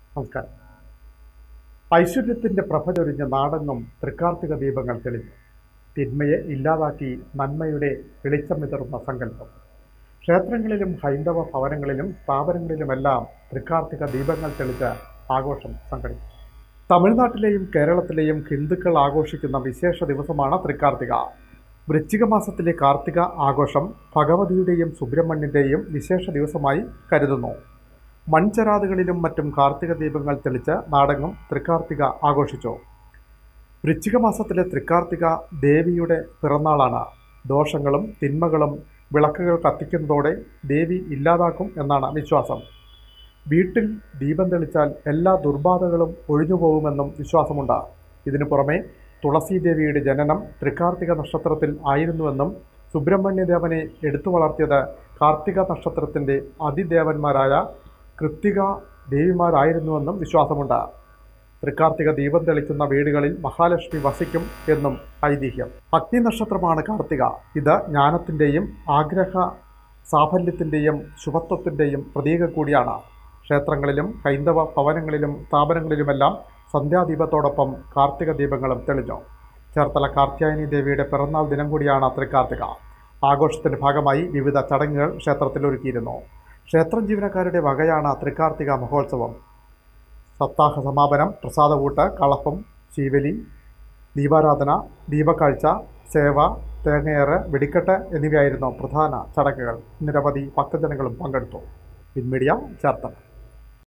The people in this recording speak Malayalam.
നമസ്കാരം ഐശ്വര്യത്തിൻ്റെ പ്രഭ ചൊരിഞ്ഞ നാടെങ്ങും തൃക്കാർത്തിക ദീപങ്ങൾ തെളിഞ്ഞു തിന്മയെ ഇല്ലാതാക്കി നന്മയുടെ വെളിച്ചം വിതറുന്ന സങ്കല്പം ക്ഷേത്രങ്ങളിലും ഹൈന്ദവ ഭവനങ്ങളിലും സ്ഥാപനങ്ങളിലുമെല്ലാം തൃക്കാർത്തിക ദീപങ്ങൾ തെളിച്ച ആഘോഷം സംഘടിപ്പിച്ചു തമിഴ്നാട്ടിലെയും കേരളത്തിലെയും ഹിന്ദുക്കൾ ആഘോഷിക്കുന്ന വിശേഷ ദിവസമാണ് തൃക്കാർത്തിക വൃശ്ചിക മാസത്തിലെ കാർത്തിക ആഘോഷം ഭഗവതിയുടെയും സുബ്രഹ്മണ്യൻ്റെയും വിശേഷ ദിവസമായി കരുതുന്നു മൺചരാതുകളിലും മറ്റും കാർത്തിക ദീപങ്ങൾ തെളിച്ച് നാടെങ്ങും തൃക്കാർത്തിക ആഘോഷിച്ചു വൃശ്ചിക മാസത്തിലെ തൃക്കാർത്തിക ദേവിയുടെ പിറന്നാളാണ് ദോഷങ്ങളും തിന്മകളും വിളക്കുകൾ കത്തിക്കുന്നതോടെ ദേവി ഇല്ലാതാക്കും എന്നാണ് വിശ്വാസം വീട്ടിൽ ദീപം തെളിച്ചാൽ എല്ലാ ദുർബാധകളും ഒഴിഞ്ഞുപോകുമെന്നും വിശ്വാസമുണ്ട് ഇതിനു പുറമെ തുളസീദേവിയുടെ ജനനം തൃക്കാർത്തിക നക്ഷത്രത്തിൽ ആയിരുന്നുവെന്നും സുബ്രഹ്മണ്യദേവനെ എടുത്തു വളർത്തിയത് കാർത്തിക നക്ഷത്രത്തിൻ്റെ അതിദേവന്മാരായ കൃത്തിക ദേവിമാരായിരുന്നുവെന്നും വിശ്വാസമുണ്ട് തൃക്കാർത്തിക ദീപം തെളിക്കുന്ന വീടുകളിൽ മഹാലക്ഷ്മി വസിക്കും എന്നും ഐതിഹ്യം അഗ്നി നക്ഷത്രമാണ് കാർത്തിക ഇത് ജ്ഞാനത്തിൻ്റെയും ആഗ്രഹ സാഫല്യത്തിൻ്റെയും ശുഭത്വത്തിൻ്റെയും പ്രതീകം കൂടിയാണ് ക്ഷേത്രങ്ങളിലും ഹൈന്ദവ ഭവനങ്ങളിലും സ്ഥാപനങ്ങളിലുമെല്ലാം സന്ധ്യാദീപത്തോടൊപ്പം കാർത്തിക ദീപങ്ങളും തെളിഞ്ഞു ചേർത്തല കാർത്യായനി ദേവിയുടെ പിറന്നാൾ ദിനം കൂടിയാണ് തൃക്കാർത്തിക ആഘോഷത്തിന്റെ ഭാഗമായി വിവിധ ചടങ്ങുകൾ ക്ഷേത്രത്തിൽ ഒരുക്കിയിരുന്നു ക്ഷേത്രം ജീവനക്കാരുടെ വകയാണ് തൃക്കാർത്തിക മഹോത്സവം സപ്താഹ സമാപനം പ്രസാദകൂട്ട് കളപ്പം ശീവലി ദീപാരാധന ദീപക്കാഴ്ച സേവ തേങ്ങയേറ് വെടിക്കെട്ട് എന്നിവയായിരുന്നു പ്രധാന ചടങ്ങുകൾ നിരവധി ഭക്തജനങ്ങളും പങ്കെടുത്തു പിൻമീഡിയ ചേർത്തല